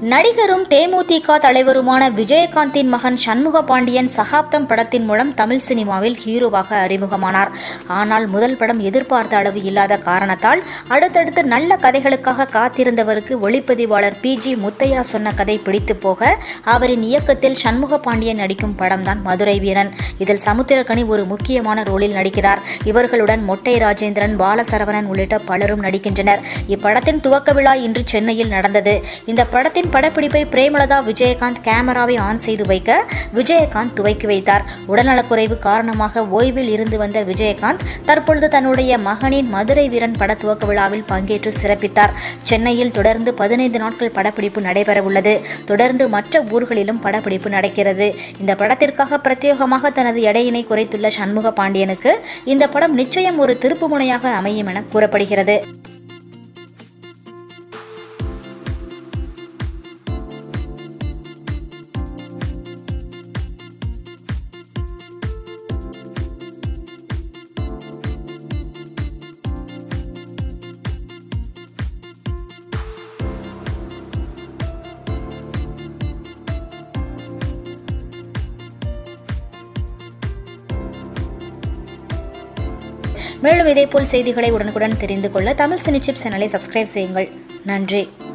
நடிகரும் தேமுதிக தலைவருமான விஜயகாந்தின் மகன் சண்முக பாண்டியன் சகாப்தம் படத்தின் மூலம் தமிழ் சினிமாவில் ஹீரோவாக அறிமுகமானார் ஆனால் முதல் படம் எதிர்பார்த்த அளவு இல்லாத காரணத்தால் அடுத்தடுத்து நல்ல கதைகளுக்காக காத்திருந்தவருக்கு ஒளிப்பதிவாளர் பி ஜி முத்தையா சொன்ன கதை பிடித்து போக அவரின் இயக்கத்தில் சண்முக பாண்டியன் நடிக்கும் படம்தான் மதுரை வீரன் இதில் சமுத்திரக்கனி ஒரு முக்கியமான ரோலில் நடிக்கிறார் இவர்களுடன் மொட்டை ராஜேந்திரன் பாலசரவணன் உள்ளிட்ட பலரும் நடிக்கின்றனர் இப்படத்தின் துவக்க விழா இன்று சென்னையில் நடந்தது இந்த படத்தின் படப்பிடிப்பை பிரேமலதா விஜயகாந்த் கேமராவை ஆன் செய்து வைக்க விஜயகாந்த் துவக்கி வைத்தார் உடல்நலக்குறைவு காரணமாக ஓய்வில் இருந்து வந்த விஜயகாந்த் தற்பொழுது தன்னுடைய மகனின் மதுரை வீரன் பட துவக்க விழாவில் பங்கேற்று சிறப்பித்தார் சென்னையில் தொடர்ந்து பதினைந்து நாட்கள் படப்பிடிப்பு நடைபெறவுள்ளது தொடர்ந்து மற்ற ஊர்களிலும் படப்பிடிப்பு நடக்கிறது இந்த படத்திற்காக பிரத்யேகமாக தனது எடையினை குறைத்துள்ள சண்முக பாண்டியனுக்கு இந்த படம் நிச்சயம் ஒரு திருப்புமுனையாக அமையும் என கூறப்படுகிறது மேலும் இதேபோல் செய்திகளை உடனுக்குடன் தெரிந்து கொள்ள தமிழ் சினி சிப் சேனலை சப்ஸ்கிரைப் செய்யுங்கள் நன்றி